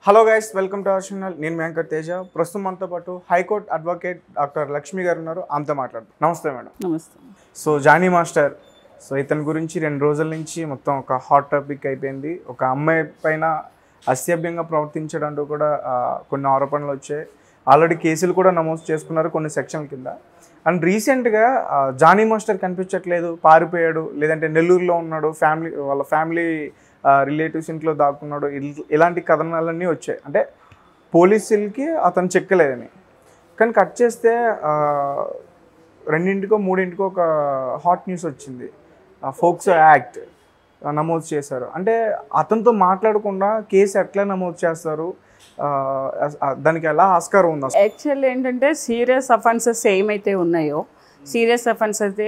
Hello guys welcome to our channel నేను వెంకట్ తేజ ప్రస్తుతం మనతో పాటు హైకోర్టు అడ్వకేట్ డాక్టర్ లక్ష్మి గారు ఉన్నారు ఆమెతో మాట్లాడు నమస్తే మేడం నమస్తే సో జానీ మాస్టర్ సో ఇతని గురించి రెండు రోజుల నుంచి మొత్తం ఒక హాట్ టాపిక్ అయిపోయింది ఒక అమ్మాయి పైన అసభ్యంగా ప్రవర్తించడంటూ కూడా ఆ, కొన్ని ఆరోపణలు వచ్చాయి ఆల్రెడీ కేసులు కూడా నమోదు చేసుకున్నారు కొన్ని సెక్షన్ల కింద అండ్ రీసెంట్గా ఆ, జానీ మాస్టర్ కనిపించట్లేదు పారిపోయాడు లేదంటే నెల్లూరులో ఉన్నాడు ఫ్యామిలీ వాళ్ళ ఫ్యామిలీ రిలేటివ్స్ ఇంట్లో దాక్కున్నాడు ఇల్- ఇలాంటి కథనాలన్నీ వచ్చాయి అంటే పోలీసులకి అతను చెక్కలేదని కానీ కట్ చేస్తే ఆ, రెండింటికో మూడింటికో ఒక హాట్ న్యూస్ వచ్చింది ఫోక్సో యాక్ట్ నమోదు చేశారు అంటే అతనితో మాట్లాడకుండా కేసు ఎట్లా నమోదు చేస్తారు ఆ, ఆ, దానికి ఎలా ఆస్కారం ఉంది అసలు యాక్చువల్ ఏంటంటే సీరియస్ అఫెన్సెస్ ఏమైతే ఉన్నాయో సీరియస్ అఫెన్స్ అయితే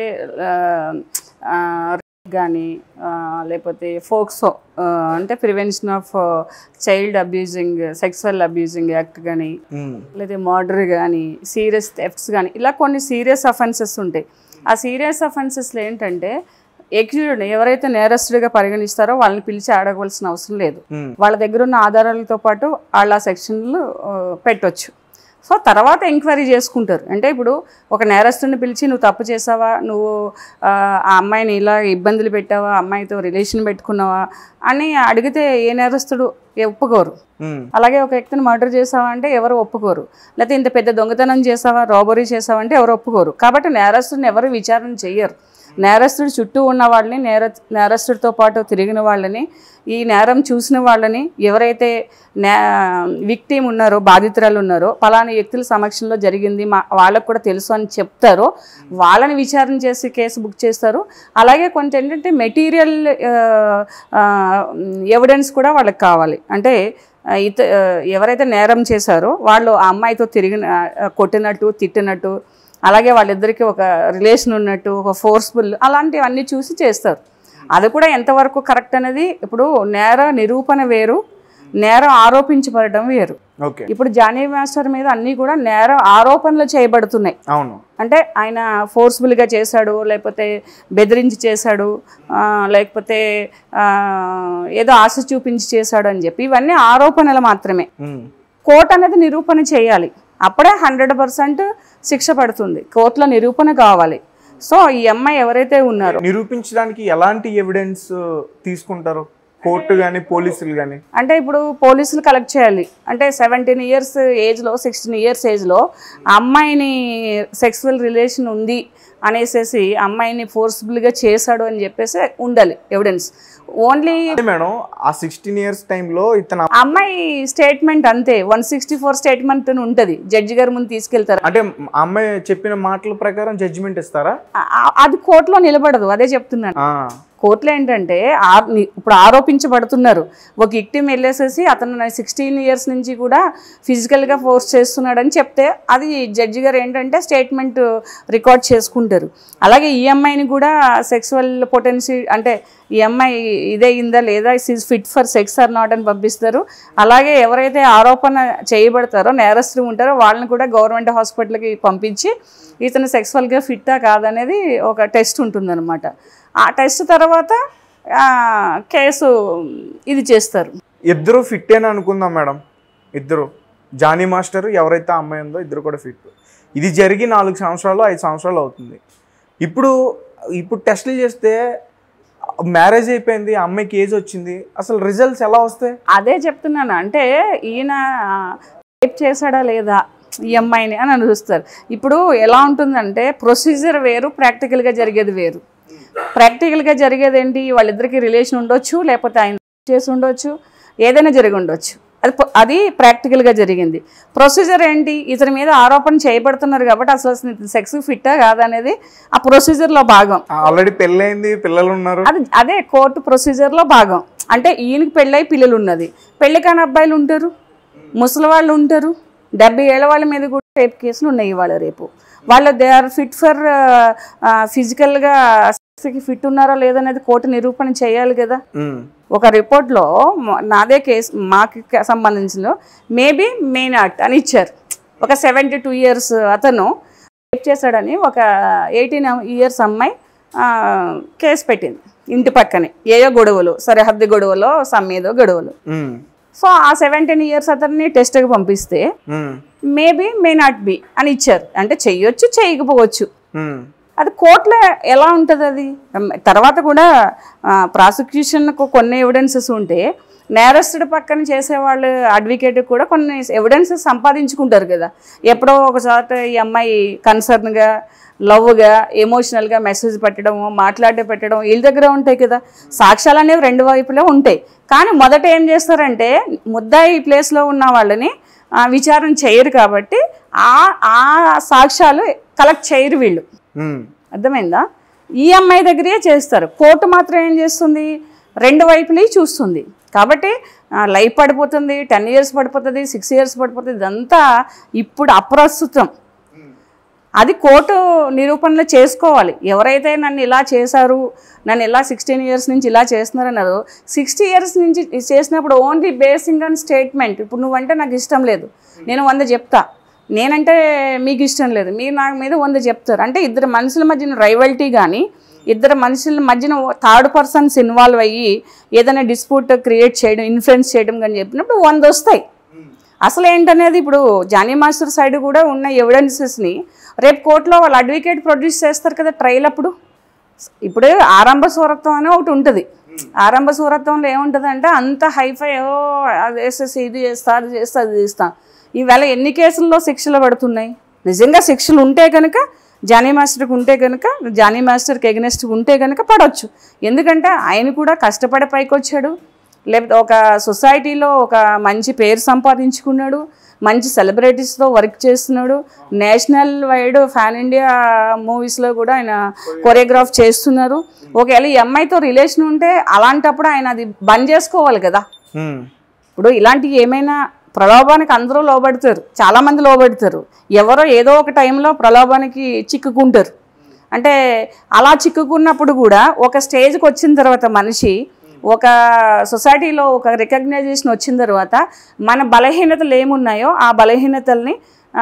కానీ లేకపోతే ఫోక్సో అంటే prevention of child abusing sexual abusing act కానీ ఉమ్, లేదా మర్డర్ కానీ సీరియస్ థెఫ్ట్స్ కానీ ఇలా కొన్ని సీరియస్ అఫెన్సెస్ ఉంటాయి ఆ సీరియస్ అఫెన్సెస్లో ఏంటంటే ఎక్యూజ్డ్ ఎవరైతే నేరస్తుడిగా పరిగణిస్తారో వాళ్ళని పిలిచి అడగవలసిన అవసరం లేదు ఉమ్, వాళ్ళ దగ్గర ఉన్న ఆధారాలతో పాటు వాళ్ళ సెక్షన్లు ఆ, పెట్టొచ్చు సో తర్వాత ఎంక్వైరీ చేసుకుంటారు అంటే ఇప్పుడు ఒక నేరస్తుని పిలిచి నువ్వు తప్పు చేసావా నువ్వు ఆ ఆ అమ్మాయిని ఇలా ఇబ్బందులు పెట్టావా ఆ అమ్మాయితో రిలేషన్ పెట్టుకున్నావా అని అడిగితే ఏ నేరస్తుడు ఏ- ఒప్పుకోరు ఉమ్, అలాగే ఒక వ్యక్తిని మర్డర్ చేసావా అంటే ఎవరు ఒప్పుకోరు లేకపోతే ఇంత పెద్ద దొంగతనం చేసావా రాబరీ చేసావా అంటే ఎవరు ఒప్పుకోరు కాబట్టి నేరస్తుడిని ఎవరు విచారణ చెయ్యరు నేరస్తుడు చుట్టూ ఉన్న వాళ్ళని నేర నేరస్తుడితో పాటు తిరిగిన వాళ్ళని ఈ నేరం చూసిన వాళ్ళని ఎవరైతే నే విక్టిమ్ ఉన్నారో బాధితురాలు ఉన్నారో పలానా వ్యక్తుల సమక్షంలో జరిగింది మా వాళ్ళకు కూడా తెలుసు అని చెప్తారో వాళ్ళని విచారణ చేసి కేసు బుక్ చేస్తారు అలాగే కొంత ఏంటంటే మెటీరియల్ ఎవిడెన్స్ కూడా వాళ్ళకి కావాలి అంటే ఆ, ఇత ఆ, ఎవరైతే నేరం చేశారో వాళ్ళు ఆ అమ్మాయితో తిరిగిన ఆ, కొట్టినట్టు తిట్టినట్టు అలాగే వాళ్ళిద్దరికి ఒక రిలేషన్ ఉన్నట్టు ఒక ఫోర్స్ఫుల్ అలాంటివన్నీ చూసి చేస్తారు అది కూడా ఎంతవరకు కరెక్ట్ అనేది ఇప్పుడు నేర నిరూపణ వేరు నేరం ఆరోపించబడడం వేరు ఓకే ఇప్పుడు జానీ మాస్టర్ మీద అన్నీ కూడా నేర ఆరోపణలు చేయబడుతున్నాయి అవును అంటే ఆయన ఫోర్స్ఫుల్గా చేశాడు లేకపోతే బెదిరించి చేశాడు ఆ, లేకపోతే ఆ, ఏదో ఆశ చూపించి చేశాడు అని చెప్పి ఇవన్నీ ఆరోపణలు మాత్రమే ఉమ్, కోర్టు అనేది నిరూపణ చేయాలి అప్పుడే హండ్రెడ్ పర్సెంట్ శిక్ష పడుతుంది కోర్టులో నిరూపణ కావాలి సో ఈ అమ్మాయి ఎవరైతే ఉన్నారో నిరూపించడానికి ఎలాంటి ఎవిడెన్స్ తీసుకుంటారు కోర్టు కానీ పోలీసులు కానీ అంటే ఇప్పుడు పోలీసులు కలెక్ట్ చేయాలి అంటే సెవెంటీన్ ఇయర్స్ ఏజ్లో సిక్స్టీన్ ఇయర్స్ ఏజ్లో అమ్మాయిని సెక్సువల్ రిలేషన్ ఉంది అనేసేసి అమ్మాయిని ఫోర్స్ఫుల్గా చేశాడు అని చెప్పేసి ఉండాలి ఎవిడెన్స్ ఓన్లీ అదే మేడం ఆ సిక్స్టీన్ ఇయర్స్ టైంలో ఇతను అమ్మాయి స్టేట్మెంట్ అంతే వన్ సిక్స్టీ ఫోర్ స్టేట్మెంట్ ఉంటుంది జడ్జి గారి ముందు తీసుకెళ్తారు అంటే ఆ అమ్మాయి చెప్పిన మాటల ప్రకారం జడ్జిమెంట్ ఇస్తారా ఆ- ఆ- అది కోర్టులో నిలబడదు అదే చెప్తున్నాను ఆ, కోర్టులో ఏంటంటే ఆ- ని- ఇప్పుడు ఆరోపించబడుతున్నారు ఒక ఇక్టిమ్ వెళ్ళేసేసి అతను సిక్స్టీన్ ఇయర్స్ నుంచి కూడా ఫిజికల్గా ఫోర్స్ చేస్తున్నాడని చెప్తే అది జడ్జి గారు ఏంటంటే స్టేట్మెంట్ రికార్డ్ చేసుకుంటారు అలాగే ఈ అమ్మాయిని కూడా సెక్సువల్ పొటెన్షియల్ అంటే ఈ అమ్మాయి ఇదే ఇందా లేదా is fit for sex or not అని పంపిస్తారు అలాగే ఎవరైతే ఆరోపణ చేయబడతారో నేరస్తులు ఉంటారో వాళ్ళని కూడా గవర్నమెంట్ హాస్పిటల్కి పంపించి ఇతను సెక్సువల్గా ఫిట్టా కాదనేది ఒక టెస్ట్ ఉంటుందన్నమాట ఆ టెస్ట్ తర్వాత ఆ, కేసు ఇది చేస్తారు ఇద్దరు ఫిట్ అని అనుకుందాం మేడం ఇద్దరు జానీ మాస్టర్ ఎవరైతే ఆ అమ్మాయి ఉందో ఇద్దరు కూడా ఫిట్ ఇది జరిగి నాలుగు సంవత్సరాలు ఐదు సంవత్సరాలు అవుతుంది ఇప్పుడు ఇప్పుడు టెస్టులు చేస్తే మ్యారేజ్ అయిపోయింది ఆ అమ్మాయికి ఏజ్ వచ్చింది అసలు రిజల్ట్స్ ఎలా వస్తాయి అదే చెప్తున్నాను అంటే ఈయన రేప్ చేశాడా లేదా ఈ అమ్మాయిని అని అని చూస్తారు ఇప్పుడు ఎలా ఉంటుందంటే ప్రొసీజర్ వేరు ప్రాక్టికల్గా జరిగేది వేరు ప్రాక్టికల్గా జరిగేది ఏంటి వాళ్ళిద్దరికి రిలేషన్ ఉండొచ్చు లేకపోతే ఆయన చేసి ఉండొచ్చు ఏదైనా జరిగి ఉండొచ్చు అది ప- అది ప్రాక్టికల్గా జరిగింది ప్రొసీజర్ ఏంటి ఇతని మీద ఆరోపణ చేయబడుతున్నారు కాబట్టి అసలు సెక్స్ ఫిట్టా కాదనేది ఆ ప్రొసీజర్లో భాగం ఆల్రెడీ పెళ్ళైంది పిల్లలు ఉన్నారు అది అదే కోర్టు ప్రొసీజర్లో భాగం అంటే ఈయనకి పెళ్ళై పిల్లలు ఉన్నది పెళ్లి కాని అబ్బాయిలు ఉంటారు ముసలి వాళ్ళు ఉంటారు డెబ్బై ఏళ్ళ వాళ్ళ మీద కూడా రేపు కేసులు ఉన్నాయి ఇవాళ రేపు వాళ్ళు దే ఆర్ ఫిట్ ఫర్ ఫిజికల్గా ఫిట్ ఉన్నారా లేదనేది కోర్టు నిరూపణ చేయాలి కదా ఉమ్, ఒక రిపోర్ట్లో మ- నాదే కేసు మాకు క- సంబంధించిన మేబీ మే నాట్ అని ఇచ్చారు ఒక సెవెంటీ టూ ఇయర్స్ అతను రేప్ చేశాడని ఒక ఎయిటీన్ ఇయర్స్ అమ్మాయి ఆ, కేసు పెట్టింది ఇంటి పక్కనే ఏయో గొడవలు సరిహద్దు గొడవలో సమ్మేదో గొడవలు ఉమ్, సో ఆ సెవెంటీన్ ఇయర్స్ అతన్ని టెస్ట్కి పంపిస్తే um, maybe may not be అని ఇచ్చారు అంటే చెయ్యొచ్చు చేయకపోవచ్చు ఉమ్, అది కోర్టులో ఎలా ఉంటుంది అది ఉమ్, తర్వాత కూడా ప్రాసిక్యూషన్కు కొన్ని ఎవిడెన్సెస్ ఉంటే నేరస్తుడి పక్కన చేసేవాళ్ళు అడ్వకేట్ కూడా కొన్ని ఎవిడెన్సెస్ సంపాదించుకుంటారు కదా ఎప్పుడో ఒకసారి ఈ అమ్మాయి కన్సర్న్గా లవ్గా ఎమోషనల్గా మెసేజ్ పెట్టడం మాట్లాడే పెట్టడం వీళ్ళ దగ్గర ఉంటాయి కదా సాక్ష్యాలు అనేవి రెండు వైపులో ఉంటాయి కానీ మొదట ఏం చేస్తారంటే ముద్దాయి ప్లేస్లో ఉన్న వాళ్ళని ఆ, విచారణ చేయరు కాబట్టి ఆ ఆ సాక్ష్యాలు కలెక్ట్ చేయరు వీళ్ళు ఉమ్, అర్థమైందా ఈ అమ్మాయి దగ్గరే చేస్తారు కోర్టు మాత్రం ఏం చేస్తుంది రెండు వైపులే చూస్తుంది కాబట్టి లైఫ్ పడిపోతుంది టెన్ ఇయర్స్ పడిపోతుంది సిక్స్ ఇయర్స్ పడిపోతుంది ఇదంతా ఇప్పుడు అప్రస్తుతం అది కోర్టు నిరూపణలు చేసుకోవాలి ఎవరైతే నన్ను ఇలా చేశారు నన్ను ఇలా సిక్స్టీన్ ఇయర్స్ నుంచి ఇలా చేస్తున్నారన్నారో సిక్స్టీ ఇయర్స్ నుంచి చేసినప్పుడు ఓన్లీ బేసింగ్ ఆన్ స్టేట్మెంట్ ఇప్పుడు నువ్వంటే నాకు ఇష్టం లేదు నేను వంద చెప్తా నేనంటే మీకు ఇష్టం లేదు మీరు నాకు మీద వంద చెప్తారు అంటే ఇద్దరు మనుషుల మధ్యన రైవల్టీ కానీ ఇద్దరు మనుషుల మధ్యన థర్డ్ పర్సన్స్ ఇన్వాల్వ్ అయ్యి ఏదైనా డిస్ప్యూట్ క్రియేట్ చేయడం ఇన్ఫ్లుయెన్స్ చేయడం కానీ చెప్పినప్పుడు వంద వస్తాయి అసలు ఏంటనేది ఇప్పుడు జానీ మాస్టర్ సైడ్ కూడా ఉన్న ఎవిడెన్సెస్ని రేపు కోర్టులో వాళ్ళు అడ్వకేట్ ప్రొడ్యూస్ చేస్తారు కదా ట్రయల్ అప్పుడు ఇప్పుడు ఆరంభ సూరత్వం అని ఒకటి ఉంటుంది ఆరంభ సూరత్వంలో ఏముంటుంది అంటే అంత హైఫై ఓ అది వేసేసి ఇది చేస్తా అది చేస్తా అది చేస్తా ఈవేళ ఎన్ని కేసుల్లో శిక్షలు పడుతున్నాయి నిజంగా శిక్షలు ఉంటే కనుక జానీ మాస్టర్కి ఉంటే కనుక జానీ మాస్టర్కి ఎగనెస్ట్ ఉంటే కనుక పడవచ్చు ఎందుకంటే ఆయన కూడా కష్టపడి పైకి వచ్చాడు లేకపోతే ఒక సొసైటీలో ఒక మంచి పేరు సంపాదించుకున్నాడు మంచి సెలబ్రిటీస్తో వర్క్ చేస్తున్నాడు నేషనల్ వైడ్ ఫ్యాన్ ఇండియా మూవీస్లో కూడా ఆయన కొరియోగ్రాఫ్ చేస్తున్నారు ఒకవేళ ఈ అమ్మాయితో రిలేషన్ ఉంటే అలాంటప్పుడు ఆయన అది బంద్ చేసుకోవాలి కదా ఉమ్, ఇప్పుడు ఇలాంటివి ఏమైనా ప్రలోభానికి అందరూ లోబడతారు చాలామంది లోబడతారు ఎవరో ఏదో ఒక టైంలో ప్రలోభానికి చిక్కుకుంటారు అంటే అలా చిక్కుకున్నప్పుడు కూడా ఒక స్టేజ్కి వచ్చిన తర్వాత మనిషి ఒక సొసైటీలో ఒక రికగ్నైజేషన్ వచ్చిన తర్వాత మన బలహీనతలు ఏమున్నాయో ఆ బలహీనతల్ని ఆ,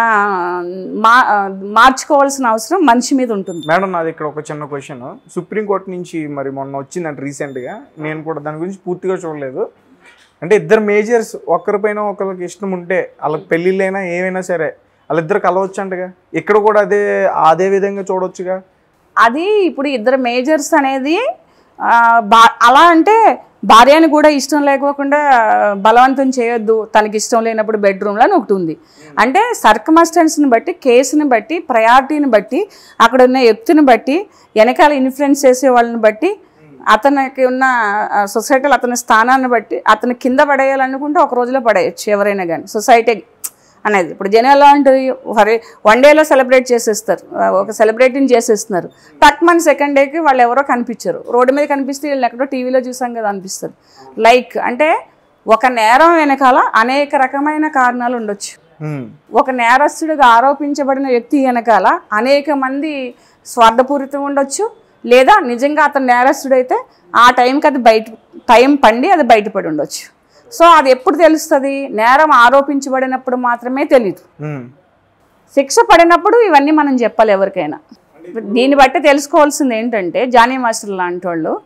మా ఆ, మార్చుకోవాల్సిన అవసరం మనిషి మీద ఉంటుంది మేడం నాది ఇక్కడ ఒక చిన్న క్వశ్చన్ సుప్రీంకోర్టు నుంచి మరి మొన్న వచ్చిందంట రీసెంట్గా నేను కూడా దాని గురించి పూర్తిగా చూడలేదు అంటే ఇద్దరు మేజర్స్ ఒకరిపైన ఒకరికి ఇష్టం ఉంటే వాళ్ళకి పెళ్ళిళ్ళైనా ఏమైనా సరే వాళ్ళిద్దరు కలవచ్చు అంటగా ఇక్కడ కూడా అదే అదే విధంగా చూడొచ్చుగా అది ఇప్పుడు ఇద్దరు మేజర్స్ అనేది ఆ, బా అలా అంటే భార్యని కూడా ఇష్టం లేకోకుండా బలవంతం చేయొద్దు తనకి ఇష్టం లేనప్పుడు బెడ్రూమ్లో అని ఒకటి ఉంది అంటే సర్కమస్టెన్స్ని బట్టి కేసుని బట్టి ప్రయారిటీని బట్టి అక్కడ ఉన్న ఎత్తుని బట్టి వెనకాల ఇన్ఫ్లుయెన్స్ చేసే వాళ్ళని బట్టి అతనికి ఉన్న సొసైటీలో అతని స్థానాన్ని బట్టి అతని కింద పడేయాలనుకుంటే ఒక రోజులో పడేయచ్చు ఎవరైనా కానీ సొసైటీ అనేది ఇప్పుడు జనం ఎలా ఉంటుంది హరే వన్ డేలో సెలబ్రేట్ చేసేస్తారు ఆ, ఒక సెలబ్రేటింగ్ చేసేస్తున్నారు టక్ మన సెకండ్ డేకి వాళ్ళు ఎవరో కనిపించరు రోడ్డు మీద కనిపిస్తే వీళ్ళు ఎక్కడో టీవీలో చూసాం కదా అనిపిస్తుంది లైక్ అంటే ఒక నేరం వెనకాల అనేక రకమైన కారణాలు ఉండొచ్చు ఉమ్, ఒక నేరస్తుడిగా ఆరోపించబడిన వ్యక్తి వెనకాల అనేక మంది స్వార్థపూరితం ఉండొచ్చు లేదా నిజంగా అతను నేరస్తుడైతే ఆ టైంకి అది బయట టైం పండి అది బయటపడి ఉండొచ్చు సో అది ఎప్పుడు తెలుస్తుంది నేరం ఆరోపించబడినప్పుడు మాత్రమే తెలియదు ఉమ్, శిక్ష పడినప్పుడు ఇవన్నీ మనం చెప్పాలి ఎవరికైనా దీన్ని బట్టి తెలుసుకోవాల్సింది ఏంటంటే జానీ మాస్టర్ లాంటి వాళ్ళు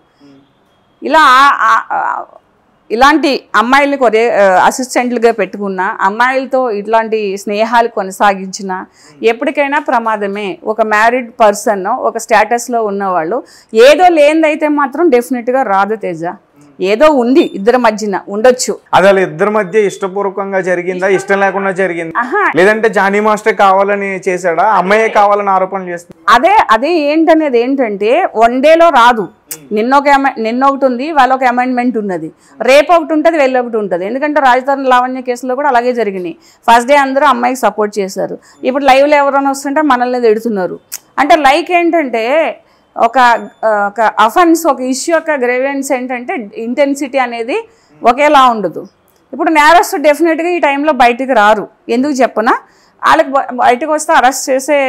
ఇలా ఆ- ఆ- ఇలాంటి అమ్మాయిల్ని కొరే అసిస్టెంట్లుగా పెట్టుకున్న అమ్మాయిలతో ఇట్లాంటి స్నేహాలు కొనసాగించిన ఎప్పటికైనా ప్రమాదమే ఒక మ్యారీడ్ పర్సన్ ఒక స్టేటస్లో ఉన్నవాళ్ళు ఏదో లేనిదైతే మాత్రం డెఫినెట్గా రాదు తేజ ఏదో ఉంది ఇద్దరి మధ్యన ఉండొచ్చు అది వాళ్ళ ఇద్దరి మధ్య ఇష్టపూర్వకంగా జరిగిందా ఇష్టం లేకుండా జరిగిందా ఆహా లేదంటే జానీ మాస్టర్ కావాలని చేశాడా అమ్మాయే కావాలని ఆరోపణలు చేస్తుంది అదే అదే ఏంటనేది ఏంటంటే వన్ డేలో రాదు నిన్న ఒక అమ- నిన్న ఒకటి ఉంది వాళ్ళ ఒక అమెండ్మెంట్ ఉన్నది రేపు ఒకటి ఉంటుంది వెళ్ళి ఒకటి ఉంటుంది ఎందుకంటే రాజధాని లావణ్య కేసులో కూడా అలాగే జరిగినాయి ఫస్ట్ డే అందరూ అమ్మాయికి సపోర్ట్ చేశారు ఇప్పుడు లైవ్లో ఎవరైనా వస్తుంటే మనల్ని తిడుతున్నారు అంటే లైక్ ఏంటంటే ఒక ఆ, ఒక అఫెన్స్ ఒక ఇష్యూ యొక్క గ్రేవియన్స్ ఏంటంటే ఇంటెన్సిటీ అనేది ఒకేలా ఉండదు ఇప్పుడు నేరస్తు డెఫినెట్గా ఈ టైంలో బయటికి రారు ఎందుకు చెప్పనా వాళ్ళకి బ- బయటకు వస్తే అరెస్ట్ చేసే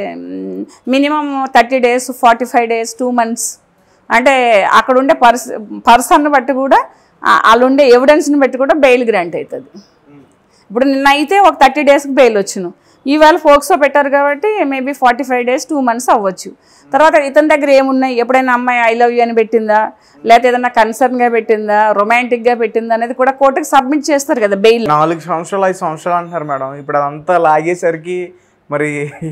minimum thirty days forty five days two months అంటే అక్కడ ఉండే పర్స్ పర్సన్ బట్టి కూడా ఆ- వాళ్ళు ఉండే ఎవిడెన్స్ని బట్టి కూడా బెయిల్ గ్రాంట్ అవుతుంది ఇప్పుడు నిన్న అయితే ఒక థర్టీ డేస్కి బెయిల్ వచ్చును ఈవేళ ఫోక్సో పెట్టారు కాబట్టి maybe forty five days two months అవ్వచ్చు తర్వాత ఇతని దగ్గర ఏమున్నాయి ఎప్పుడైనా అమ్మాయి ఐ లవ్ యూ అని పెట్టిందా లేకపోతే ఏదైనా కన్సర్న్గా పెట్టిందా రొమాంటిక్గా పెట్టిందా అనేది కూడా కోర్టుకి సబ్మిట్ చేస్తారు కదా బెయిల్ నాలుగు సంవత్సరాలు ఐదు సంవత్సరాలు అంటున్నారు మేడం ఇప్పుడు అదంతా లాగేసరికి మరి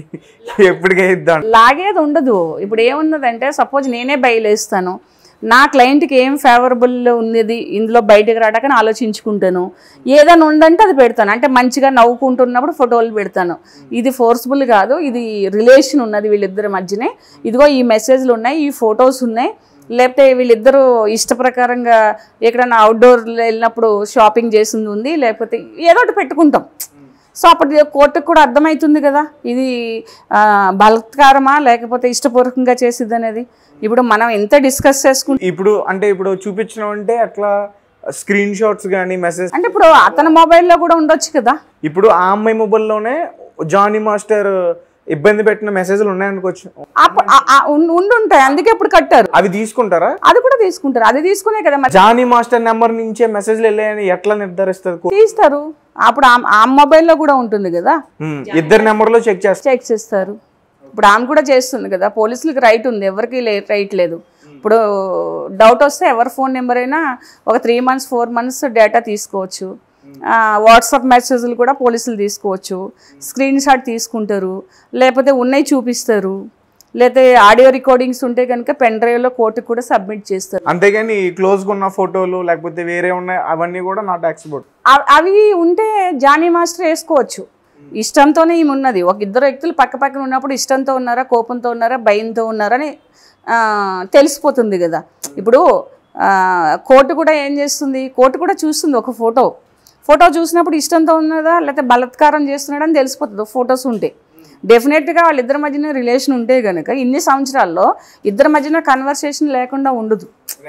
ఎప్పటికే ఇద్దాం లాగేది ఉండదు ఇప్పుడు ఏమున్నదంటే సపోజ్ నేనే బయలు వేస్తాను నా క్లయింట్కి ఏం ఫేవరబుల్ ఉన్నది ఇందులో బయటకు రావడానికి ఆలోచించుకుంటాను ఏదైనా ఉందంటే అది పెడతాను అంటే మంచిగా నవ్వుకుంటున్నప్పుడు ఫోటోలు పెడతాను ఇది ఫోర్స్ఫుల్ కాదు ఇది రిలేషన్ ఉన్నది వీళ్ళిద్దరి మధ్యనే ఇదిగో ఈ మెసేజ్లు ఉన్నాయి ఈ ఫొటోస్ ఉన్నాయి లేకపోతే వీళ్ళిద్దరూ ఇష్ట ప్రకారంగా ఎక్కడైనా అవుట్డోర్ వెళ్ళినప్పుడు షాపింగ్ చేసింది ఉంది లేకపోతే ఏదో ఒకటి పెట్టుకుంటాం సో అప్పుడు కోర్టుకు కూడా అర్థమవుతుంది కదా ఇది ఆ, బలాత్కారమా లేకపోతే ఇష్టపూర్వకంగా చేసిద్ది అనేది ఇప్పుడు మనం ఎంత డిస్కస్ చేసుకుంటే ఇప్పుడు అంటే ఇప్పుడు చూపించడం అంటే అట్లా స్క్రీన్ షాట్స్ కానీ మెసేజ్ అంటే ఇప్పుడు అతని మొబైల్లో కూడా ఉండొచ్చు కదా ఇప్పుడు ఆ అమ్మాయి మొబైల్లోనే జానీ మాస్టర్ ఇబ్బంది పెట్టిన మెసేజ్లు ఉన్నాయనుకోవచ్చు అప్పుడు ఆ- ఆ ఉం- ఉండుంటాయి అందుకే ఇప్పుడు కట్టారు అవి తీసుకుంటారా అది కూడా తీసుకుంటారు అది తీసుకునే కదా మరి జానీ మాస్టర్ నెంబర్ నుంచే మెసేజ్లు వెళ్ళాయని ఎట్లా నిర్ధారిస్తారు కో- తీస్తారు అప్పుడు ఆ- ఆ మొబైల్లో కూడా ఉంటుంది కదా ఉమ్, ఇద్దరు నెంబర్లో చెక్ చేస్తారు చెక్ చేస్తారు ఇప్పుడు ఆమె కూడా చేస్తుంది కదా పోలీసులకి రైట్ ఉంది ఎవరికి లే రైట్ లేదు ఇప్పుడు డౌట్ వస్తే ఎవరి ఫోన్ నెంబర్ అయినా ఒక three months four months data తీసుకోవచ్చు వాట్సాప్ మెసేజ్లు కూడా పోలీసులు తీసుకోవచ్చు స్క్రీన్ షాట్ తీసుకుంటారు లేకపోతే ఉన్నాయి చూపిస్తారు లేకపోతే ఆడియో రికార్డింగ్స్ ఉంటే కనుక పెన్ డ్రైవ్లో కోర్టుకు కూడా సబ్మిట్ చేస్తారు అంతేగాని క్లోజ్గా ఉన్న ఫోటోలు లేకపోతే వేరే ఉన్నాయి అవన్నీ కూడా నాట్ యాక్సెప్ట్ అవ్- అవి ఉంటే జానీ మాస్టర్ వేసుకోవచ్చు ఇష్టంతోనే ఈమె ఉన్నది ఒక ఇద్దరు వ్యక్తులు పక్క పక్కన ఉన్నప్పుడు ఇష్టంతో ఉన్నారా కోపంతో ఉన్నారా భయంతో ఉన్నారా అని ఆ, తెలిసిపోతుంది కదా ఇప్పుడు ఆ, కోర్టు కూడా ఏం చేస్తుంది కోర్టు కూడా చూస్తుంది ఒక ఫోటో ఫోటో చూసినప్పుడు ఇష్టంతో ఉన్నదా లేకపోతే బలాత్కారం చేస్తున్నాడని తెలిసిపోతుంది ఫొటోస్ ఉంటే డెఫినెట్గా వాళ్ళిద్దరి మధ్యన రిలేషన్ ఉంటే కనుక ఇన్ని సంవత్సరాల్లో ఇద్దరి మధ్యన కన్వర్సేషన్ లేకుండా ఉండదు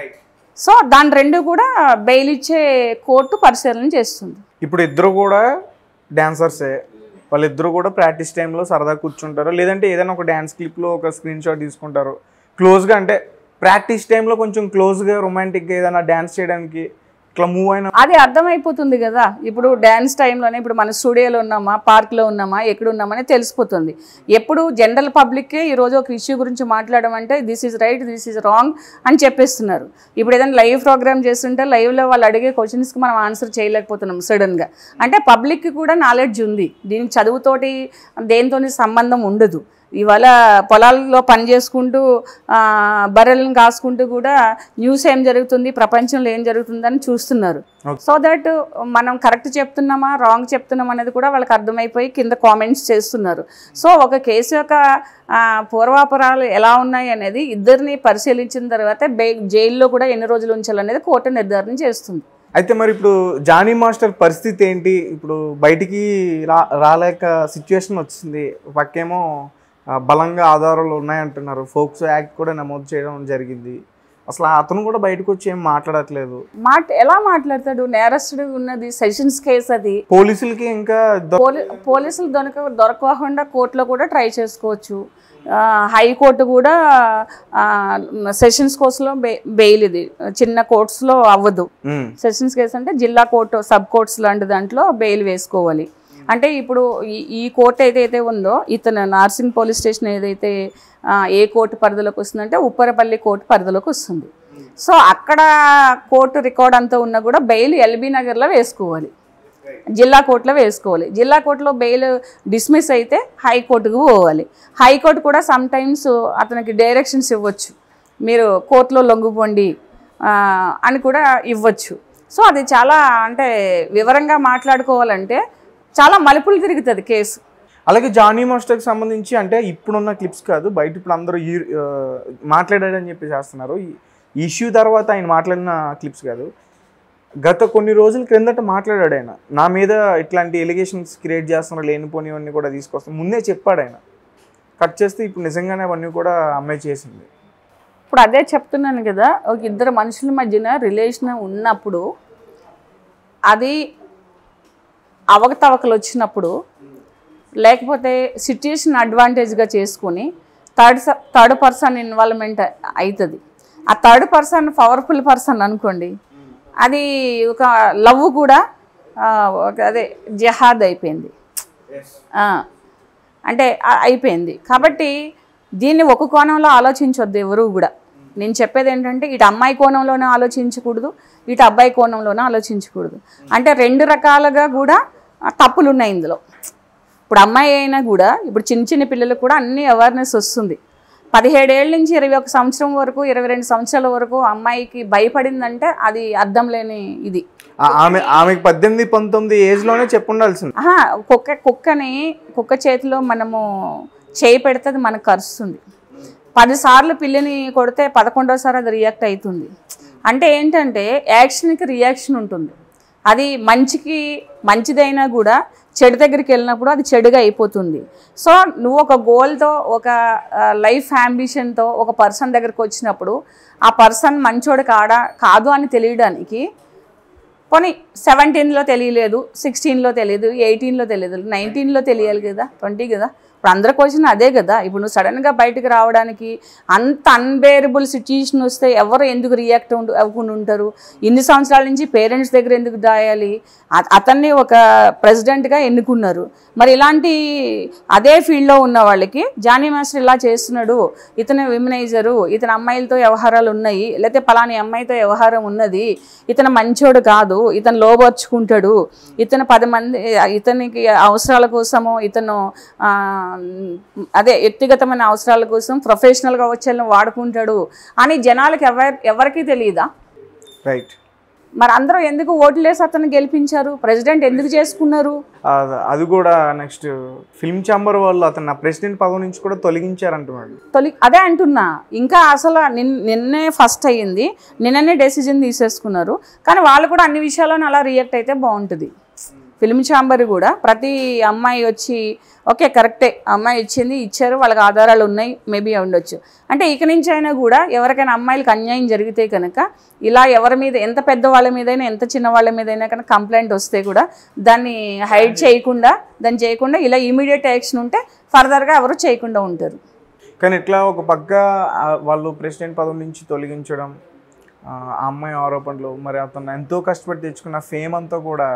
సో దాని రెండు కూడా బెయిల్ ఇచ్చే కోర్టు పరిశీలన చేస్తుంది ఇప్పుడు ఇద్దరు కూడా డాన్సర్సే వాళ్ళిద్దరు కూడా ప్రాక్టీస్ టైంలో సరదా కూర్చుంటారు లేదంటే ఏదైనా ఒక డ్యాన్స్ క్లిప్లో ఒక స్క్రీన్ షాట్ తీసుకుంటారు క్లోజ్గా అంటే ప్రాక్టీస్ టైంలో కొంచెం క్లోజ్గా రొమాంటిక్గా ఏదైనా డ్యాన్స్ చేయడానికి ఇట్లా మూవ్ అయిన అది అర్థమైపోతుంది కదా ఇప్పుడు డ్యాన్స్ టైంలోనే ఇప్పుడు మన స్టూడియోలో ఉన్నామా పార్క్లో ఉన్నామా ఎక్కడ ఉన్నామని తెలిసిపోతుంది ఎప్పుడు జనరల్ పబ్లిక్కే ఈరోజు ఒక ఇష్యూ గురించి మాట్లాడడం అంటే this is right this is wrong అని చెప్పేస్తున్నారు ఇప్పుడు ఏదైనా లైవ్ ప్రోగ్రామ్ చేస్తుంటే లైవ్లో వాళ్ళు అడిగే క్వశ్చన్స్కి మనం ఆన్సర్ చేయలేకపోతున్నాం సడన్గా అంటే పబ్లిక్కి కూడా నాలెడ్జ్ ఉంది దీనికి చదువుతోటి దేనితోని సంబంధం ఉండదు ఇవాళ పొలాల్లో పని చేసుకుంటూ ఆ, బర్రెలను కాసుకుంటూ కూడా న్యూస్ ఏం జరుగుతుంది ప్రపంచంలో ఏం జరుగుతుందని చూస్తున్నారు Okay. సో దట్ మనం కరెక్ట్ చెప్తున్నామా రాంగ్ చెప్తున్నామా అనేది కూడా వాళ్ళకి అర్థమైపోయి కింద కామెంట్స్ చేస్తున్నారు సో ఒక కేసు యొక్క ఆ, పూర్వాపరాలు ఎలా ఉన్నాయి అనేది ఇద్దరిని పరిశీలించిన తర్వాత బే జైల్లో కూడా ఎన్ని రోజులు ఉంచాలనేది కోర్టు నిర్ధారణ చేస్తుంది అయితే మరి ఇప్పుడు జానీ మాస్టర్ పరిస్థితి ఏంటి ఇప్పుడు బయటికి రా రాలేక సిచ్యువేషన్ వచ్చింది పక్కేమో ఆ, బలంగా ఆధారాలు ఉన్నాయంటున్నారు ఫోక్స్ యాక్ట్ కూడా నమోదు చేయడం జరిగింది అసలు అతను కూడా బయటకు వచ్చి ఏం మాట్లాడట్లేదు మాట ఎలా మాట్లాడతాడు నేరస్తుడు ఉన్నది సెషన్స్ కేసు అది పోలీసులకి ఇంకా దొ- పోలీ పోలీసులు దొరక దొరకకుండా కోర్టులో కూడా ట్రై చేసుకోవచ్చు ఆ, హైకోర్టు కూడా ఆ, సెషన్స్ కోర్సులో బె బెయిల్ ఇది చిన్న కోర్ట్స్లో అవ్వదు ఉమ్, సెషన్స్ కేసు అంటే జిల్లా కోర్టు సబ్ కోర్ట్స్ లాంటి దాంట్లో బెయిల్ వేసుకోవాలి అంటే ఇప్పుడు ఈ ఈ కోర్టు ఏదైతే ఉందో ఇతను నార్సింగ్ పోలీస్ స్టేషన్ ఏదైతే ఆ, ఏ కోర్టు పరిధిలోకి వస్తుందంటే ఉప్పరపల్లి కోర్టు పరిధిలోకి వస్తుంది సో అక్కడ కోర్టు రికార్డ్ అంతా ఉన్నా కూడా బెయిల్ ఎల్బీ నగర్లో వేసుకోవాలి జిల్లా కోర్టులో వేసుకోవాలి జిల్లా కోర్టులో బెయిల్ డిస్మిస్ అయితే హైకోర్టుకు పోవాలి హైకోర్టు కూడా సమ్ టైమ్స్ అతనికి డైరెక్షన్స్ ఇవ్వచ్చు మీరు కోర్టులో లొంగిపోండి ఆ, అని కూడా ఇవ్వచ్చు సో అది చాలా అంటే వివరంగా మాట్లాడుకోవాలంటే చాలా మలుపులు తిరుగుతుంది కేసు అలాగే జానీ మాస్టర్కి సంబంధించి అంటే ఇప్పుడున్న క్లిప్స్ కాదు బయట ఇప్పుడు అందరూ ఈ ఆ, మాట్లాడాడని చెప్పి చేస్తున్నారు ఈ ఇష్యూ తర్వాత ఆయన మాట్లాడిన క్లిప్స్ కాదు గత కొన్ని రోజుల క్రిందట మాట్లాడాడు ఆయన నా మీద ఇట్లాంటి ఎలిగేషన్స్ క్రియేట్ చేస్తున్నారు లేనిపోనివన్నీ కూడా తీసుకొస్తాం ముందే చెప్పాడు ఆయన కట్ చేస్తే ఇప్పుడు నిజంగానే అవన్నీ కూడా అమ్మాయి చేసింది ఇప్పుడు అదే చెప్తున్నాను కదా ఒక ఇద్దరు మనుషుల మధ్యన రిలేషన్ ఉన్నప్పుడు అది అవకతవకలు వచ్చినప్పుడు లేకపోతే సిచ్యుయేషన్ అడ్వాంటేజ్గా చేసుకొని థర్డ్ థర్డ్ పర్సన్ ఇన్వాల్వ్మెంట్ అవుతుంది ఆ థర్డ్ పర్సన్ పవర్ఫుల్ పర్సన్ అనుకోండి అది ఒక లవ్ కూడా ఆ, ఒక అదే జహాద్ అయిపోయింది ఆ, అంటే ఆ- అయిపోయింది కాబట్టి దీన్ని ఒక కోణంలో ఆలోచించొద్దు ఎవరు కూడా నేను చెప్పేది ఏంటంటే ఇటు అమ్మాయి కోణంలోనే ఆలోచించకూడదు ఇటు అబ్బాయి కోణంలోనే ఆలోచించకూడదు అంటే రెండు రకాలుగా కూడా ఆ, తప్పులు ఉన్నాయి ఇందులో ఇప్పుడు అమ్మాయి అయినా కూడా ఇప్పుడు చిన్న చిన్న పిల్లలకు కూడా అన్ని అవేర్నెస్ వస్తుంది పదిహేడేళ్ళ నుంచి ఇరవై ఒక సంవత్సరం వరకు ఇరవై రెండు సంవత్సరాల వరకు అమ్మాయికి భయపడిందంటే అది అర్థం లేని ఇది ఆ- ఆమె ఆమెకి పద్దెనిమిది పంతొమ్మిది ఏజ్ లోనే చెప్పుండాల్సింది ఆహా కుక్క కుక్కని కుక్క చేతిలో మనము చేయి పెడితే అది మనకు కరుస్తుంది పదిసార్లు పిల్లిని కొడితే పదకొండోసారి అది రియాక్ట్ అవుతుంది అంటే ఏంటంటే యాక్షన్కి రియాక్షన్ ఉంటుంది అది మంచికి మంచిదైనా కూడా చెడు దగ్గరికి వెళ్ళినప్పుడు అది చెడుగా అయిపోతుంది సో నువ్వు ఒక గోల్తో ఒక లైఫ్ అంబిషన్తో ఒక పర్సన్ దగ్గరికి వచ్చినప్పుడు ఆ పర్సన్ మంచోడు కాడా కాదు అని తెలియడానికి పోనీ సెవెంటీన్లో తెలియలేదు సిక్స్టీన్లో తెలియదు ఎయిటీన్లో తెలియదు నైన్టీన్లో తెలియాలి కదా ట్వంటీ కదా ఇప్పుడు అందరి క్వశ్చన్ అదే కదా ఇప్పుడు నువ్వు సడన్గా బయటకు రావడానికి అంత అన్బేరబుల్ సిచ్యుయేషన్ వస్తే ఎవరు ఎందుకు రియాక్ట్ ఉండు అవ్వకుండా ఉంటారు ఇన్ని సంవత్సరాల నుంచి పేరెంట్స్ దగ్గర ఎందుకు దాయాలి అ- అతన్ని ఒక ప్రెసిడెంట్గా ఎన్నుకున్నారు మరి ఇలాంటి అదే ఫీల్డ్లో ఉన్న వాళ్ళకి జానీ మాస్టర్ ఇలా చేస్తున్నాడు ఇతను విమనైజరు ఇతని అమ్మాయిలతో వ్యవహారాలు ఉన్నాయి లేకపోతే పలాని అమ్మాయితో వ్యవహారం ఉన్నది ఇతను మంచోడు కాదు ఇతను లోబర్చుకుంటాడు ఇతను పది మంది ఇతనికి అవసరాల కోసము ఇతను ఆ, అదే వ్యక్తిగతమైన అవసరాల కోసం ప్రొఫెషనల్గా వచ్చేళ్ళని వాడుకుంటాడు అని జనాలకు ఎవరి ఎవరికీ తెలియదా రైట్ మరి అందరూ ఎందుకు ఓట్లేసి అతను గెలిపించారు ప్రెసిడెంట్ ఎందుకు చేసుకున్నారు అది కూడా నెక్స్ట్ ఫిల్మ్ ఛాంబర్ వాళ్ళు అతను ప్రెసిడెంట్ పదవి నుంచి కూడా తొలగించారంటున్నాడు తొలి అదే అంటున్నా ఇంకా అసలు నిన్ నిన్నే ఫస్ట్ అయ్యింది నిన్ననే డెసిజన్ తీసేసుకున్నారు కానీ వాళ్ళు కూడా అన్ని విషయాలను అలా రియాక్ట్ అయితే బాగుంటుంది ఫిల్మ్ ఛాంబర్ కూడా ప్రతి అమ్మాయి వచ్చి ఓకే కరెక్టే అమ్మాయి ఇచ్చింది ఇచ్చారు వాళ్ళకి ఆధారాలు ఉన్నాయి మేబీ ఉండొచ్చు అంటే ఇక నుంచి అయినా కూడా ఎవరికైనా అమ్మాయిలకు అన్యాయం జరిగితే కనుక ఇలా ఎవరి మీద ఎంత పెద్ద వాళ్ళ మీదైనా ఎంత చిన్న వాళ్ళ మీదైనా కనుక కంప్లైంట్ వస్తే కూడా దాన్ని హైడ్ చేయకుండా దాన్ని చేయకుండా ఇలా ఇమీడియట్ యాక్షన్ ఉంటే ఫర్దర్గా ఎవరు చేయకుండా ఉంటారు కానీ ఇట్లా ఒక పక్క ఆ, వాళ్ళు ప్రెసిడెంట్ పదవి నుంచి తొలగించడం ఆ ఆ అమ్మాయి ఆరోపణలు మరి అతను ఎంతో కష్టపడి తెచ్చుకున్న ఫేమ్ అంతా కూడా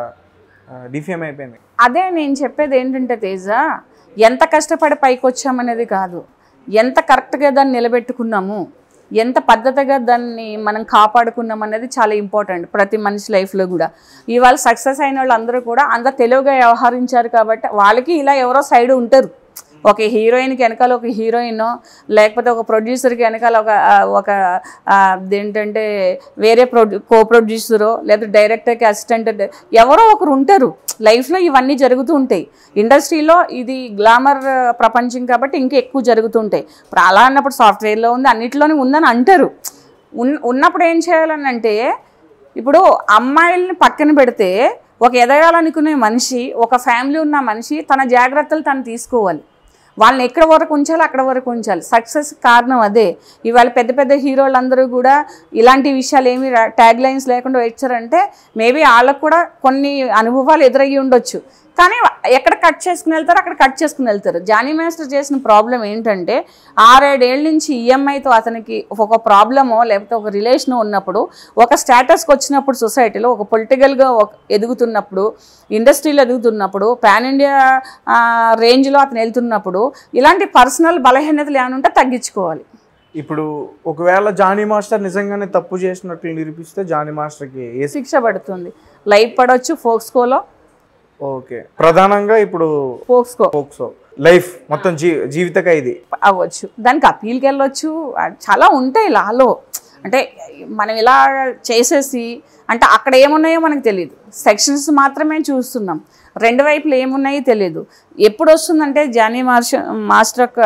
డిఫేమ్ అయిపోయింది అదే నేను చెప్పేది ఏంటంటే తేజ ఎంత కష్టపడి పైకి వచ్చామనేది కాదు ఎంత కరెక్ట్గా దాన్ని నిలబెట్టుకున్నాము ఎంత పద్ధతిగా దాన్ని మనం కాపాడుకున్నాం అనేది చాలా ఇంపార్టెంట్ ప్రతి మనిషి లైఫ్లో కూడా ఇవాళ సక్సెస్ అయిన వాళ్ళు అందరూ కూడా అంత తెలివిగా వ్యవహరించారు కాబట్టి వాళ్ళకి ఇలా ఎవరో సైడ్ ఉంటారు ఒక హీరోయిన్కి వెనకాల ఒక హీరోయిన్ లేకపోతే ఒక ప్రొడ్యూసర్కి వెనకాల ఒక ఆ, ఒక ఆ, ఏంటంటే వేరే ప్రొడ్యూ కో ప్రొడ్యూసరో లేకపోతే డైరెక్టర్కి అసిస్టెంట్ ఎవరో ఒకరు ఉంటారు లైఫ్లో ఇవన్నీ జరుగుతూ ఉంటాయి ఇండస్ట్రీలో ఇది గ్లామర్ ప్రపంచం కాబట్టి ఇంకా ఎక్కువ జరుగుతుంటాయి ఇప్పుడు అలా అన్నప్పుడు సాఫ్ట్వేర్లో ఉంది అన్నిటిలోనే ఉందని అంటారు ఉన్ ఉన్నప్పుడు ఏం చేయాలని అంటే ఇప్పుడు అమ్మాయిల్ని పక్కన పెడితే ఒక ఎదగాలనుకునే మనిషి ఒక ఫ్యామిలీ ఉన్న మనిషి తన జాగ్రత్తలు తను తీసుకోవాలి వాళ్ళని ఎక్కడ వరకు ఉంచాలి అక్కడ వరకు ఉంచాలి సక్సెస్ కారణం అదే ఇవాళ పెద్ద పెద్ద హీరోలు అందరూ కూడా ఇలాంటి విషయాలు ఏమి ట్యాగ్ లైన్స్ లేకుండా వచ్చారంటే మేబీ వాళ్ళకు కూడా కొన్ని అనుభవాలు ఎదురయ్యి ఉండొచ్చు కానీ ఎక్కడ కట్ చేసుకుని వెళ్తారో అక్కడ కట్ చేసుకుని వెళ్తారు జానీ మాస్టర్ చేసిన ప్రాబ్లం ఏంటంటే ఆరేడేళ్ళ నుంచి ఈఎంఐతో అతనికి ఒక ప్రాబ్లమో లేకపోతే ఒక రిలేషన్ ఉన్నప్పుడు ఒక స్టేటస్కి వచ్చినప్పుడు సొసైటీలో ఒక పొలిటికల్గా ఎదుగుతున్నప్పుడు ఇండస్ట్రీలో ఎదుగుతున్నప్పుడు పాన్ ఇండియా రేంజ్లో అతను వెళ్తున్నప్పుడు ఇలాంటి పర్సనల్ బలహీనతలు ఏమైనా ఉంటే తగ్గించుకోవాలి ఇప్పుడు ఒకవేళ జానీ మాస్టర్ నిజంగానే తప్పు చేసినట్లు నిరూపిస్తే జానీ మాస్టర్కి ఏ శిక్ష పడుతుంది లైఫ్ పడవచ్చు ఫోక్స్కోలో ఓకే ప్రధానంగా ఇప్పుడు ఫోక్స్కో ఫోక్సో లైఫ్ మొత్తం జీ జీవిత ఖైదీ అవ్వచ్చు దానికి అప్పీల్కి వెళ్ళొచ్చు ఆ, చాలా ఉంటాయి లాలో అంటే మనం ఇలా చేసేసి అంటే అక్కడ ఏమున్నాయో మనకు తెలియదు సెక్షన్స్ మాత్రమే చూస్తున్నాం రెండు వైపులు ఏమున్నాయో తెలియదు ఎప్పుడు వస్తుందంటే జానీ మార్ష మాస్టర్ యొక్క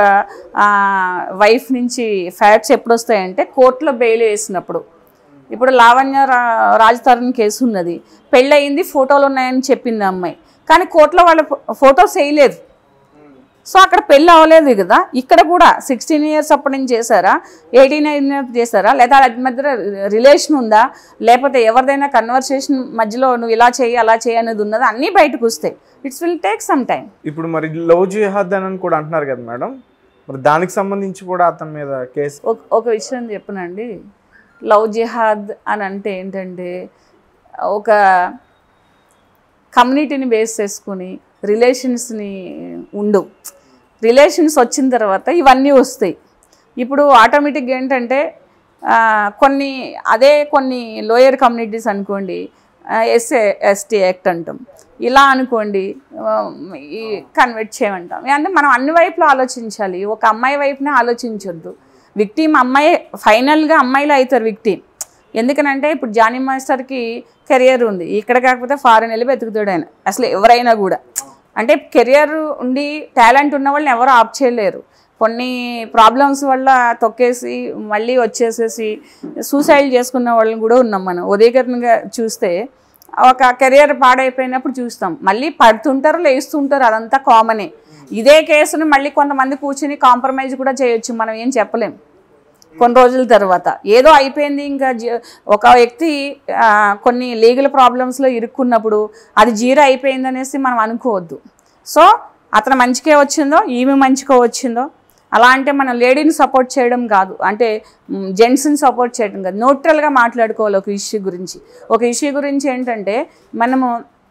వైఫ్ నుంచి ఫ్యాట్స్ ఎప్పుడు వస్తాయంటే కోర్టులో బెయిల్ వేసినప్పుడు ఇప్పుడు లావణ్య రా రాజతరణ్ కేసు ఉన్నది పెళ్ళయింది ఫోటోలు ఉన్నాయని చెప్పింది ఆ అమ్మాయి కానీ కోర్టులో వాళ్ళ ఫోటోస్ వేయలేదు సో అక్కడ పెళ్ళి అవ్వలేదు కదా ఇక్కడ కూడా సిక్స్టీన్ ఇయర్స్ అప్పటి నుంచి చేశారా ఎయిటీన్ ఇయర్స్ చేశారా లేదా అది మధ్య రిలేషన్ ఉందా లేకపోతే ఎవరిదైనా కన్వర్సేషన్ మధ్యలో నువ్వు ఇలా చేయి అలా చేయి అనేది ఉన్నదా అన్నీ బయటకు వస్తాయి it's will take some time ఇప్పుడు మరి లవ్ జిహాద్ అని కూడా అంటున్నారు కదా మేడం మరి దానికి సంబంధించి కూడా అతని మీద కేసు ఒక ఒక విషయం చెప్పనండి లవ్ జిహాద్ అని అంటే ఏంటంటే ఒక కమ్యూనిటీని బేస్ చేసుకుని రిలేషన్స్ని ఉండు రిలేషన్స్ వచ్చిన తర్వాత ఇవన్నీ వస్తాయి ఇప్పుడు ఆటోమేటిక్గా ఏంటంటే ఆ, కొన్ని అదే కొన్ని లోయర్ కమ్యూనిటీస్ అనుకోండి ఎస్ఏ ఎస్టీ యాక్ట్ అంటాం ఇలా అనుకోండి ఆ, ఈ కన్వర్ట్ చేయమంటాం అంటే మనం అన్ని వైపులో ఆలోచించాలి ఒక అమ్మాయి వైపునే ఆలోచించొద్దు విక్టిమ్ అమ్మాయి ఫైనల్గా అమ్మాయిలు అవుతారు విక్టిమ్ ఎందుకనంటే ఇప్పుడు జానీ మాస్టర్కి కెరియర్ ఉంది ఇక్కడ కాకపోతే ఫారెన్ వెళ్ళి వెతుకుతాడు ఆయన అసలు ఎవరైనా కూడా అంటే కెరియర్ ఉండి టాలెంట్ ఉన్న వాళ్ళని ఎవరు ఆప్ చేయలేరు కొన్ని ప్రాబ్లమ్స్ వల్ల తొక్కేసి మళ్ళీ వచ్చేసేసి సూసైడ్ చేసుకున్న వాళ్ళని కూడా ఉన్నాం మనం ఉదయకరణగా చూస్తే ఒక కెరియర్ పాడైపోయినప్పుడు చూస్తాం మళ్ళీ పడుతుంటారు లేస్తుంటారు అదంతా కామనే ఇదే కేసుని మళ్ళీ కొంతమంది కూర్చుని కాంప్రమైజ్ కూడా చేయొచ్చు మనం ఏం చెప్పలేం కొన్ని రోజుల తర్వాత ఏదో అయిపోయింది ఇంకా జీ- ఒక వ్యక్తి ఆ, కొన్ని లీగల్ ప్రాబ్లమ్స్లో ఇరుక్కున్నప్పుడు అది జీరో అయిపోయింది అనేసి మనం అనుకోవద్దు సో అతను మంచికే వచ్చిందో ఈమె మంచిగా వచ్చిందో అలా అంటే మనం లేడీని సపోర్ట్ చేయడం కాదు అంటే జెంట్స్ని సపోర్ట్ చేయడం కాదు న్యూట్రల్గా మాట్లాడుకోవాలి ఒక ఇష్యూ గురించి ఒక ఇష్యూ గురించి ఏంటంటే మనము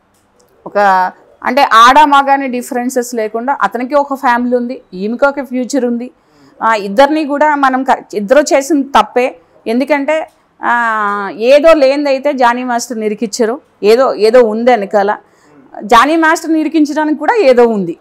ఒక అంటే ఆడ మగ అనే డిఫరెన్సెస్ లేకుండా అతనికి ఒక ఫ్యామిలీ ఉంది ఈమెకి ఒక ఫ్యూచర్ ఉంది ఆ, ఇద్దరిని కూడా మనం క- ఇద్దరు చేసిన తప్పే ఎందుకంటే ఆ, ఏదో లేనిదైతే జానీ మాస్టర్ నిరికిచ్చారు ఏదో ఏదో ఉంది వెనకాల జానీ మాస్టర్ నిరికించడానికి కూడా ఏదో ఉంది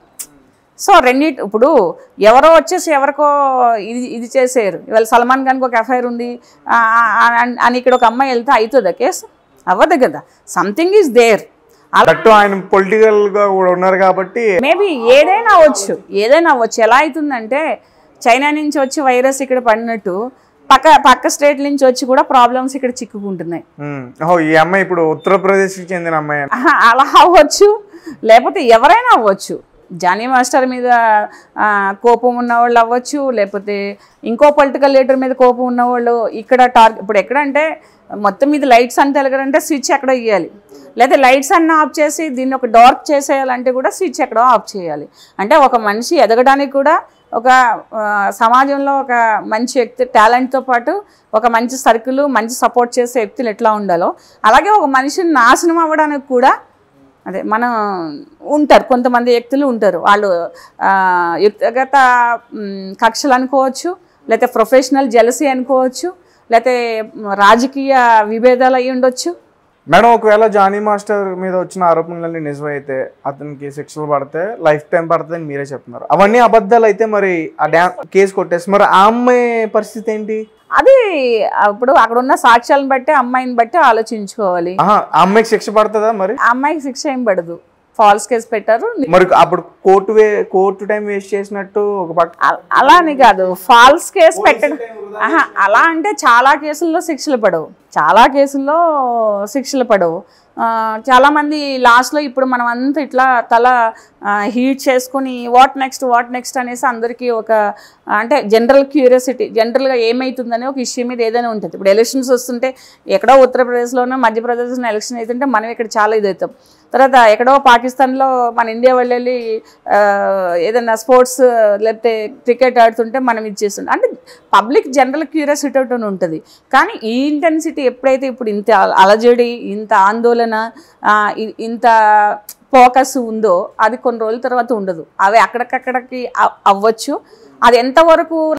సో రెండిటి ఇప్పుడు ఎవరో వచ్చేసి ఎవరికో ఇది ఇది చేసారు ఇవాళ సల్మాన్ ఖాన్కి ఒక ఎఫ్ఐఆర్ ఉంది ఆ, ఆ, ఆ- అని ఇక్కడ ఒక అమ్మాయి వెళ్తే అవుతుందా కేసు అవ్వదు కదా సంథింగ్ ఈజ్ దేర్ దట్టు ఆయన పొలిటికల్ గా కూడా ఉన్నారు కాబట్టి మేబీ ఏదైనా అవ్వచ్చు ఏదైనా అవ్వచ్చు ఎలా అవుతుందంటే చైనా నుంచి వచ్చి వైరస్ ఇక్కడ పడినట్టు పక్క పక్క స్టేట్ నుంచి వచ్చి కూడా ప్రాబ్లమ్స్ ఇక్కడ చిక్కుకుంటున్నాయి ఉమ్. ఓహో ఈ అమ్మాయి ఇప్పుడు ఉత్తరప్రదేశ్కి చెందిన అమ్మాయి అంట. ఆహా, అలా అవ్వచ్చు లేకపోతే ఎవరైనా అవ్వచ్చు జానీ మాస్టర్ మీద ఆ, కోపం ఉన్నవాళ్ళు అవ్వచ్చు లేకపోతే ఇంకో పొలిటికల్ లీడర్ మీద కోపం ఉన్నవాళ్ళు ఇక్కడ టార్గెట్ ఇప్పుడు ఎక్కడంటే మొత్తం మీద లైట్స్ అంతా వెలగాలంటే స్విచ్ ఎక్కడ ఇవ్వాలి లేదా లైట్స్ అన్న ఆఫ్ చేసి దీన్ని ఒక డార్క్ చేసేయాలంటే కూడా స్విచ్ ఎక్కడో ఆఫ్ చేయాలి అంటే ఒక మనిషి ఎదగడానికి కూడా ఒక ఆ, సమాజంలో ఒక మంచి వ్యక్తి టాలెంట్తో పాటు ఒక మంచి సర్కిల్ మంచి సపోర్ట్ చేసే వ్యక్తులు ఎట్లా ఉండాలో అలాగే ఒక మనిషిని నాశనం అవ్వడానికి కూడా అదే మనం ఉంటారు కొంతమంది వ్యక్తులు ఉంటారు వాళ్ళు ఆ, వ్యక్తిగత మ్, కక్షలు అనుకోవచ్చు లేకపోతే ప్రొఫెషనల్ జెలసీ అనుకోవచ్చు లేకపోతే మ్, రాజకీయ విభేదాలు అయి ఉండొచ్చు మేడం ఒకవేళ జానీ మాస్టర్ మీద వచ్చిన ఆరోపణలన్నీ నిజమైతే అతనికి శిక్షలు పడితే లైఫ్ టైం పడుతుందని మీరే చెప్తున్నారు అవన్నీ అబద్ధాలు అయితే మరి ఆ డ్యా కేసు కొట్టేసి మరి ఆ అమ్మాయి పరిస్థితి ఏంటి అది అప్పుడు అక్కడ ఉన్న సాక్ష్యాలను బట్టి అమ్మాయిని బట్టి ఆలోచించుకోవాలి ఆహా ఆ అమ్మాయికి శిక్ష పడుతుందా మరి ఆ అమ్మాయికి శిక్ష ఏం పడదు ఫాల్స్ కేసు పెట్టారు మరి అప్పుడు court way court time waste చేసినట్టు ఒక పక్క అ- అలా అని కాదు ఫాల్స్ కేసు పెట్టడం ఆహా, అలా అంటే చాలా కేసుల్లో శిక్షలు పడవు చాలా కేసుల్లో శిక్షలు పడవు ఆ, చాలామంది లాస్ట్లో ఇప్పుడు మనం అంతా ఇట్లా తల హీట్ చేసుకుని వాట్ నెక్స్ట్ వాట్ నెక్స్ట్ అనేసి అందరికీ ఒక ఆ, అంటే జనరల్ క్యూరియాసిటీ జనరల్గా ఏమవుతుందని ఒక ఇష్యూ మీద ఏదైనా ఉంటుంది ఇప్పుడు ఎలక్షన్స్ వస్తుంటే ఎక్కడో ఉత్తరప్రదేశ్లోనో మధ్యప్రదేశ్లో ఎలక్షన్ అవుతుంటే మనం ఇక్కడ చాలా ఇదవుతాం తర్వాత ఎక్కడో పాకిస్తాన్లో మన ఇండియా వాళ్ళు వెళ్ళి ఆ, ఏదైనా స్పోర్ట్స్ లేకపోతే క్రికెట్ ఆడుతుంటే మనం ఇది చేస్తుంటాం అంటే పబ్లిక్ జనరల్ క్యూరియాసిటీ ఒకటి ఉంటుంది కానీ ఈ ఇంటెన్సిటీ ఎప్పుడైతే ఇప్పుడు ఇంత అల- అలజడి ఇంత ఆందోళన ఆ, ఇ- ఇంత ఫోకస్ ఉందో అది కొన్ని రోజుల తర్వాత ఉండదు అవి అక్కడికక్కడికి అవ్- అవ్వచ్చు అది ఎంతవరకు